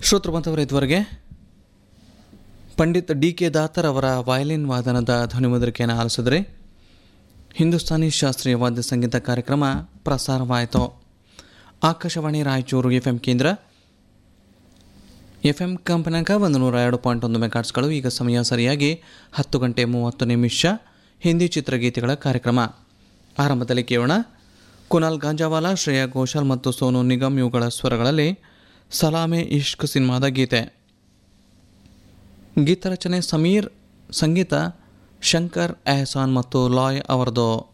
ಶ್ರೋತೃ ಬಂಧವರ ಇದುವರೆಗೆ Pandit D K ದಾತರ್ ಅವರ ವಯಲಿನ್ ವಾದನದ ಧ್ವನಿಮುದ್ರಿಕೆಯನ್ನು ಆಲಿಸಿದರೆ ಹಿಂದೂಸ್ತಾನಿ ಶಾಸ್ತ್ರೀಯ ವಾದ್ಯ ಸಂಗೀತ ಕಾರ್ಯಕ್ರಮ ಪ್ರಸಾರವಾಯಿತು ಆಕಾಶವಾಣಿ ರಾಯಚೂರು ಎಫ್ ಎಂ ಕೇಂದ್ರ ಎಫ್ ಎಂ ಕಂಪನಾಂಕ ಒಂದು ನೂರ ಎರಡು ಪಾಯಿಂಟ್ ಒಂದು ಮೆಗಾಟ್ಸ್ಗಳು ಈಗ ಸಮಯ ಸರಿಯಾಗಿ ಹತ್ತು ಗಂಟೆ ಮೂವತ್ತು ನಿಮಿಷ ಹಿಂದಿ ಚಿತ್ರಗೀತೆಗಳ ಕಾರ್ಯಕ್ರಮ ಆರಂಭದಲ್ಲಿ ಕೇಳೋಣ ಕುನಾಲ್ ಗಾಂಜಾವಾಲಾ ಶ್ರೇಯಾ ಘೋಷಾಲ್ ಮತ್ತು ಸೋನು ನಿಗಮ್ ಇವುಗಳ ಸ್ವರಗಳಲ್ಲಿ ಸಲಾಮೆ ಇಷ್ಕ್ ಸಿನಿಮಾದ ಗೀತೆ ಗೀತರಚನೆ ಸಮೀರ್ ಸಂಗೀತ ಶಂಕರ್ ಎಹಸಾನ್ ಮತ್ತು ಲಾಯ್ ಅವರದು